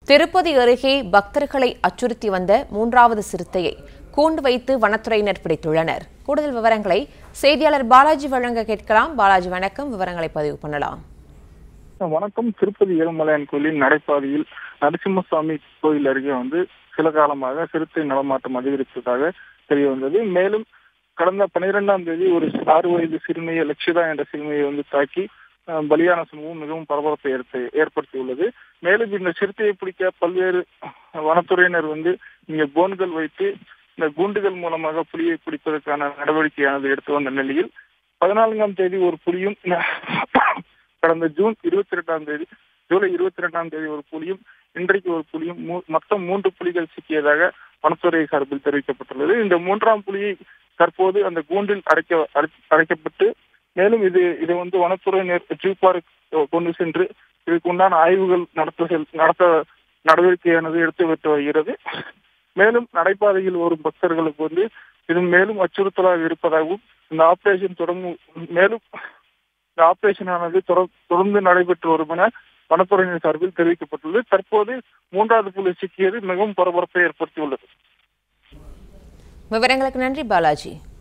திருப்பதி அருகே பக்தர்களை அச்சுறுத்தி வந்த மூன்றாவது சிறுத்தையை கூண்டு வைத்து வனத்துறையினர் பிடித்துள்ளனர் கூடுதல் விவரங்களை செய்தியாளர் பாலாஜி வழங்க கேட்கலாம் பாலாஜி வணக்கம் விவரங்களை பதிவு பண்ணலாம் வணக்கம் திருப்பதி ஏழுமலையான் கோயிலின் நடைபாதையில் நரசிம்மசாமி கோயில் அருகே வந்து சில காலமாக சிறுத்தை நடமாட்டம் அதிகரித்ததாக தெரிய வந்தது மேலும் கடந்த பனிரெண்டாம் தேதி ஒரு ஆறு வயது சிறுமியை லட்சிதா என்ற சிறுமியை வந்து தாக்கி அஹ், பலியான சம்பவம் மிகவும் பரபரப்பை ஏற்ப- ஏற்படுத்தியுள்ளது மேலும் இந்த சிறுத்தையை பிடிக்க பல்வேறு வனத்துறையினர் வந்து இங்கே போன்கள் வைத்து இந்த கூண்டுகள் மூலமாக புலியை பிடிப்பதற்கான நடவடிக்கையானது எடுத்து வந்த நிலையில் பதினான்காம் தேதி ஒரு புலியும் கடந்த ஜூன் இருபத்தி ரெண்டாம் தேதி ஜூலை இருபத்தி ரெண்டாம் தேதி ஒரு புலியும் இன்றைக்கு ஒரு புலியும் மூ- மொத்தம் மூன்று புலிகள் சிக்கியதாக வனத்துறை சார்பில் தெரிவிக்கப்பட்டுள்ளது இந்த மூன்றாம் புலியை தற்போது அந்த கூண்டில் அடைக்க அடை- அடைக்கப்பட்டு மேலும் இது இது வந்து வனத்துறையினர் ஜூ பார்க் கொண்டு சென்று இதுக்கு உண்டான ஆய்வுகள் நடத்த செல்- நடத்த நடவடிக்கையானது எடுத்து விட்டு வருகிறது மேலும் நடைபாதையில் வரும் பக்தர்களுக்கு வந்து இது மேலும் அச்சுறுத்தலாக இருப்பதாகவும் இந்த ஆபரேஷன் தொடங்கும் மேலும் இந்த ஆபரேஷன் ஆனது தொட- தொடர்ந்து நடைபெற்று வரும் என வனத்துறையினர் சார்பில் தெரிவிக்கப்பட்டுள்ளது தற்போது மூன்றாவது புலி சிக்கியது மிகவும் பரபரப்பை ஏற்படுத்தியுள்ளது விவரங்களுக்கு நன்றி பாலாஜி